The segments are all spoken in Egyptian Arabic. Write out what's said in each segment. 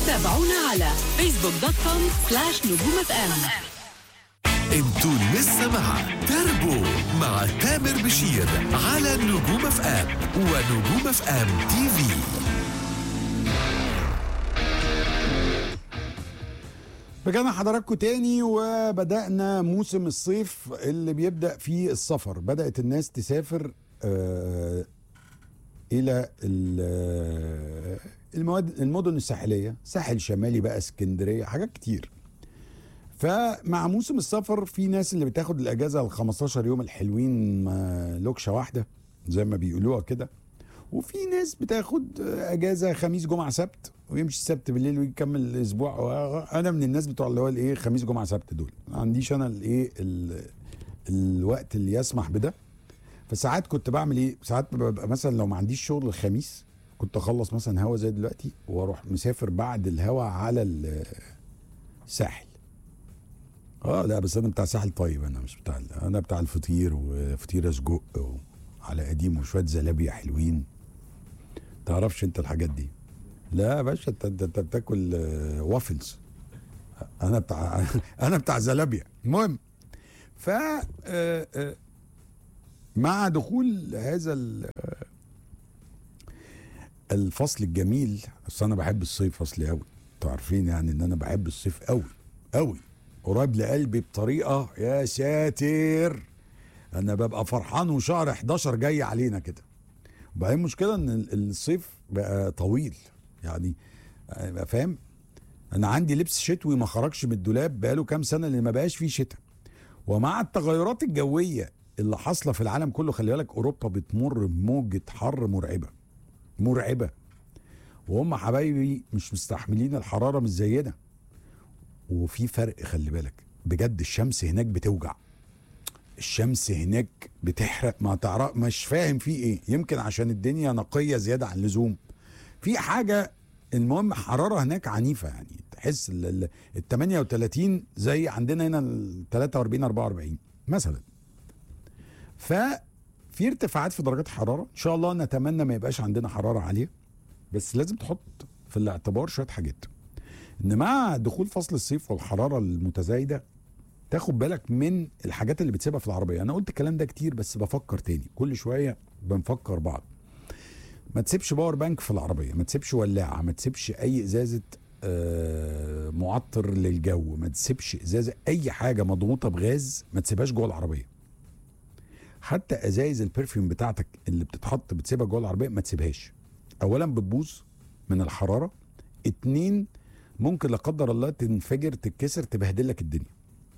تابعونا على فيسبوك دوت كوم سلاش نجوم اف ام انتوا لسه مع تربو مع تامر بشير على نجوم اف ام ونجوم اف ام تي في رجعنا حضراتكم تاني وبدأنا موسم الصيف اللي بيبدأ فيه السفر بدأت الناس تسافر آه إلى ال- المواد المدن الساحلية ساحل شمالي بقى اسكندرية حاجات كتير فمع موسم السفر في ناس اللي بتاخد الأجازة ال 15 يوم الحلوين ما لوكشة واحدة زي ما بيقولوها كده وفي ناس بتاخد اجازه خميس جمعه سبت ويمشي السبت بالليل ويكمل الاسبوع انا من الناس بتوع اللي هو الايه خميس جمعه سبت دول ما عنديش انا الايه ال- الوقت اللي يسمح بده فساعات كنت بعمل ايه ساعات ببقى مثلا لو ما عنديش شغل الخميس كنت اخلص مثلا هوا زي دلوقتي واروح مسافر بعد الهوا على ال- الساحل اه لا بس انا بتاع ساحل طيب انا مش بتاع انا بتاع الفطير وفطيره سجق على قديم وشويه زلابيا حلوين تعرفش انت الحاجات دي لا يا باشا انت انت انت بتاكل آه، وافلز انا بتاع انا بتاع زلابيا المهم ف آه، آه، مع دخول هذا ال- آه، الفصل الجميل اصل انا بحب الصيف اصلي قوي انتوا عارفين يعني ان انا بحب الصيف قوي قوي قريب لقلبي بطريقه يا ساتر انا ببقى فرحان وشهر 11 جاي علينا كده وبعدين المشكله ان ال- الصيف بقى طويل يعني بقى فاهم انا عندي لبس شتوي ما خرجش من الدولاب بقاله كام سنه اللي ما بقاش فيه شتاء ومع التغيرات الجويه اللي حاصله في العالم كله خلي بالك اوروبا بتمر بموجه حر مرعبه مرعبه وهم حبايبي مش مستحملين الحراره مش زينا وفي فرق خلي بالك بجد الشمس هناك بتوجع الشمس هناك بتحرق ما تعرف مش فاهم في ايه يمكن عشان الدنيا نقيه زياده عن اللزوم في حاجه المهم حراره هناك عنيفه يعني تحس ال ال- ال 38 زي عندنا هنا ال 43 44 مثلا ففي ارتفاعات في درجات الحراره ان شاء الله نتمنى ما يبقاش عندنا حراره عاليه بس لازم تحط في الاعتبار شويه حاجات ان مع دخول فصل الصيف والحراره المتزايده تاخد بالك من الحاجات اللي بتسيبها في العربيه انا قلت الكلام ده كتير بس بفكر تاني كل شويه بنفكر بعض ما تسيبش باور بانك في العربيه ما تسيبش ولاعه ما تسيبش اي ازازه آه، معطر للجو ما تسيبش ازازه اي حاجه مضغوطه بغاز ما تسيبهاش جوه العربيه حتى ازايز البرفيوم بتاعتك اللي بتتحط بتسيبها جوه العربيه ما تسيبهاش اولا بتبوظ من الحراره اتنين ممكن لا قدر الله تنفجر تتكسر تبهدل لك الدنيا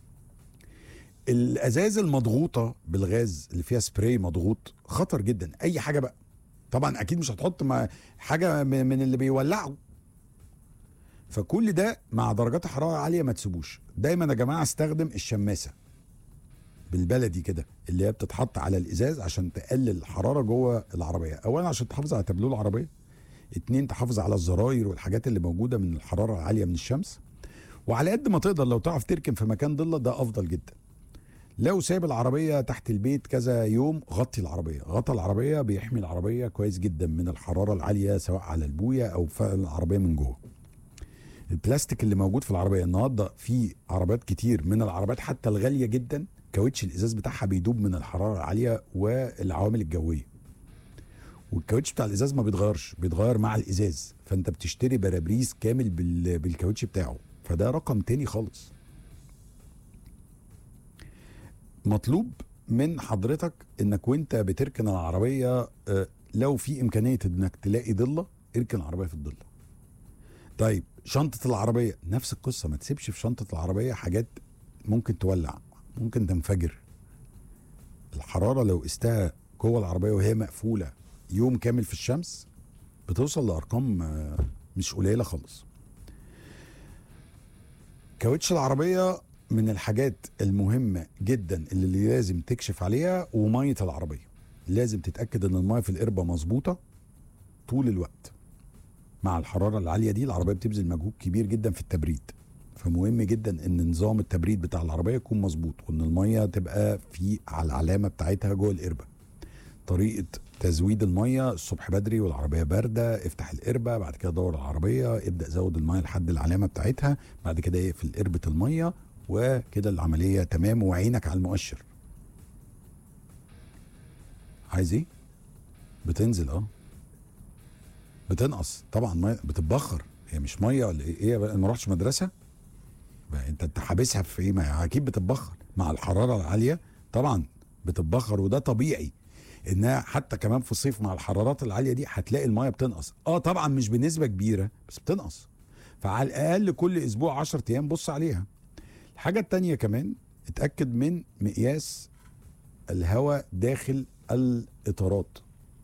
الازاز المضغوطه بالغاز اللي فيها سبراي مضغوط خطر جدا اي حاجه بقى طبعا اكيد مش هتحط ما حاجه من من اللي بيولعوا فكل ده مع درجات الحراره عاليه ما تسيبوش دايما يا جماعه استخدم الشماسه بالبلدي كده اللي هي بتتحط على الازاز عشان تقلل الحراره جوه العربيه اولا عشان تحافظ على تبلول العربيه اتنين تحافظ على الزراير والحاجات اللي موجوده من الحراره العاليه من الشمس وعلى قد ما تقدر لو تعرف تركن في مكان ضله ده افضل جدا لو سايب العربيه تحت البيت كذا يوم غطي العربيه غطى العربيه بيحمي العربيه كويس جدا من الحراره العاليه سواء على البويه او في العربيه من جوه البلاستيك اللي موجود في العربيه النهارده في عربيات كتير من العربيات حتى الغاليه جدا كاوتش الازاز بتاعها بيدوب من الحراره العاليه والعوامل الجويه والكاوتش بتاع الازاز ما بيتغيرش بيتغير مع الازاز فانت بتشتري برابريز كامل بال... بالكاوتش بتاعه فده رقم تاني خالص مطلوب من حضرتك انك وانت بتركن العربيه آه، لو في امكانيه انك تلاقي ضله اركن العربيه في الضله طيب شنطه العربيه نفس القصه ما تسيبش في شنطه العربيه حاجات ممكن تولع ممكن تنفجر الحراره لو قستها جوه العربيه وهي مقفوله يوم كامل في الشمس بتوصل لارقام آه، مش قليله خالص كاوتش العربيه من الحاجات المهمه جدا اللي لازم تكشف عليها وميه العربيه لازم تتاكد ان الميه في القربه مظبوطه طول الوقت مع الحراره العاليه دي العربيه بتبذل مجهود كبير جدا في التبريد فمهم جدا ان نظام التبريد بتاع العربيه يكون مظبوط وان الميه تبقى في على العلامه بتاعتها جوه القربه طريقه تزويد الميه الصبح بدري والعربيه بارده افتح القربه بعد كده دور العربيه ابدا زود الميه لحد العلامه بتاعتها بعد كده اقفل قربه الميه وكده العمليه تمام وعينك على المؤشر عايز ايه بتنزل اه بتنقص طبعا ميه بتتبخر هي مش ميه ولا ايه ايه بقى، ما رحتش مدرسه بقى انت انت حابسها في ايه ما هي اكيد بتتبخر مع الحراره العاليه طبعا بتتبخر وده طبيعي انها حتى كمان في الصيف مع الحرارات العاليه دي هتلاقي الميه بتنقص اه طبعا مش بنسبه كبيره بس بتنقص فعلى الاقل كل اسبوع 10 ايام بص عليها الحاجه التانية كمان اتاكد من مقياس الهواء داخل الاطارات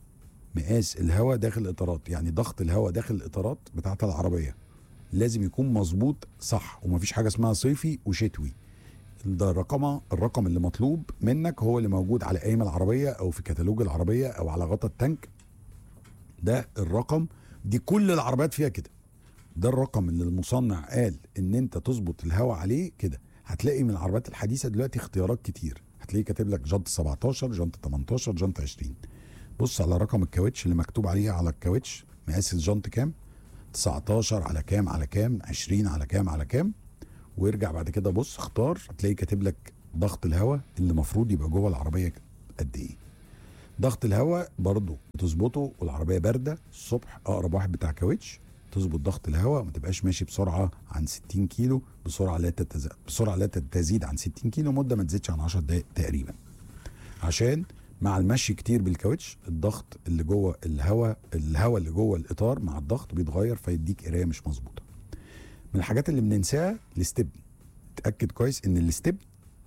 مقاس الهواء داخل الاطارات يعني ضغط الهواء داخل الاطارات بتاعت العربيه لازم يكون مظبوط صح ومفيش حاجه اسمها صيفي وشتوي ده الرقم الرقم اللي مطلوب منك هو اللي موجود على قايمه العربيه او في كتالوج العربيه او على غطا التانك ده الرقم دي كل العربيات فيها كده ده الرقم اللي المصنع قال ان انت تظبط الهواء عليه كده هتلاقي من العربيات الحديثه دلوقتي اختيارات كتير هتلاقيه كاتب لك جنط 17 جنط 18 جنط 20 بص على رقم الكاوتش اللي مكتوب عليه على الكاوتش مقاس الجنط كام 19 على كام على كام 20 على كام على كام وارجع بعد كده بص اختار هتلاقي كاتب لك ضغط الهواء اللي المفروض يبقى جوه العربيه قد ايه ضغط الهواء برضو تظبطه والعربيه بارده الصبح اقرب واحد بتاع كاوتش تظبط ضغط الهواء ما تبقاش ماشي بسرعه عن 60 كيلو بسرعه لا تتز... بسرعه لا تزيد عن 60 كيلو مده ما تزيدش عن 10 دقائق تقريبا عشان مع المشي كتير بالكاوتش الضغط اللي جوه الهواء الهواء اللي جوه الاطار مع الضغط بيتغير فيديك قرايه مش مظبوطه من الحاجات اللي بننساها الاستبن اتاكد كويس ان الاستبن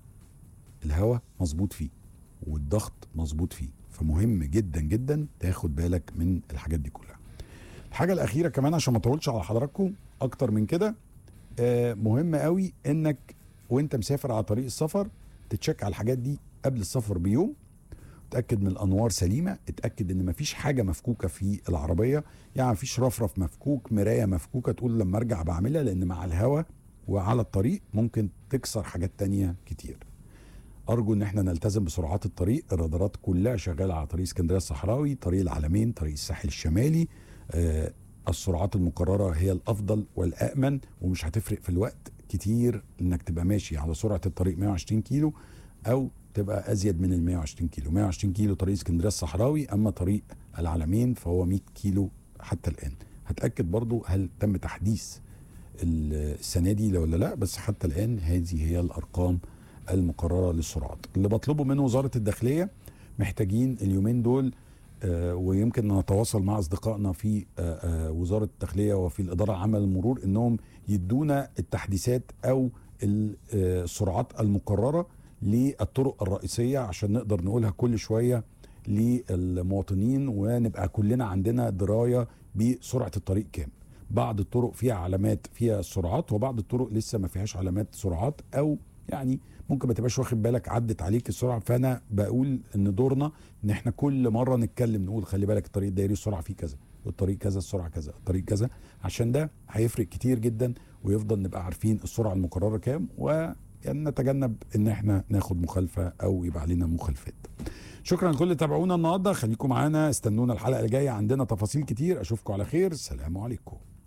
الهواء مظبوط فيه والضغط مظبوط فيه فمهم جدا جدا تاخد بالك من الحاجات دي كلها الحاجه الاخيره كمان عشان ما اطولش على حضراتكم اكتر من كده آه، مهم قوي انك وانت مسافر على طريق السفر تتشك على الحاجات دي قبل السفر بيوم اتاكد من الانوار سليمه اتاكد ان مفيش حاجه مفكوكه في العربيه يعني مفيش رفرف مفكوك مرايه مفكوكه تقول لما ارجع بعملها لان مع الهواء وعلى الطريق ممكن تكسر حاجات تانية كتير ارجو ان احنا نلتزم بسرعات الطريق الرادارات كلها شغاله على طريق اسكندريه الصحراوي طريق العلمين طريق الساحل الشمالي آه السرعات المقرره هي الافضل والامن ومش هتفرق في الوقت كتير انك تبقى ماشي على سرعه الطريق 120 كيلو او تبقى ازيد من ال 120 كيلو 120 كيلو طريق اسكندريه الصحراوي اما طريق العلمين فهو 100 كيلو حتى الان هتاكد برضو هل تم تحديث السنه دي ولا لا بس حتى الان هذه هي الارقام المقرره للسرعات اللي بطلبه من وزاره الداخليه محتاجين اليومين دول آه، ويمكن نتواصل مع اصدقائنا في آه، آه، وزاره الداخليه وفي الاداره العامه للمرور انهم يدونا التحديثات او ال- آه، السرعات المقرره للطرق الرئيسيه عشان نقدر نقولها كل شويه للمواطنين ونبقى كلنا عندنا درايه بسرعه الطريق كام بعض الطرق فيها علامات فيها سرعات وبعض الطرق لسه ما فيهاش علامات سرعات او يعني ممكن ما تبقاش واخد بالك عدت عليك السرعه فانا بقول ان دورنا ان احنا كل مره نتكلم نقول خلي بالك الطريق الدائري السرعه فيه كذا والطريق كذا السرعه كذا الطريق كذا عشان ده هيفرق كتير جدا ويفضل نبقى عارفين السرعه المقرره كام و يعني نتجنب ان احنا ناخد مخالفه او يبقى علينا مخالفات شكرا لكل اللي تابعونا النهارده خليكم معانا استنونا الحلقه الجايه عندنا تفاصيل كتير اشوفكم على خير سلام عليكم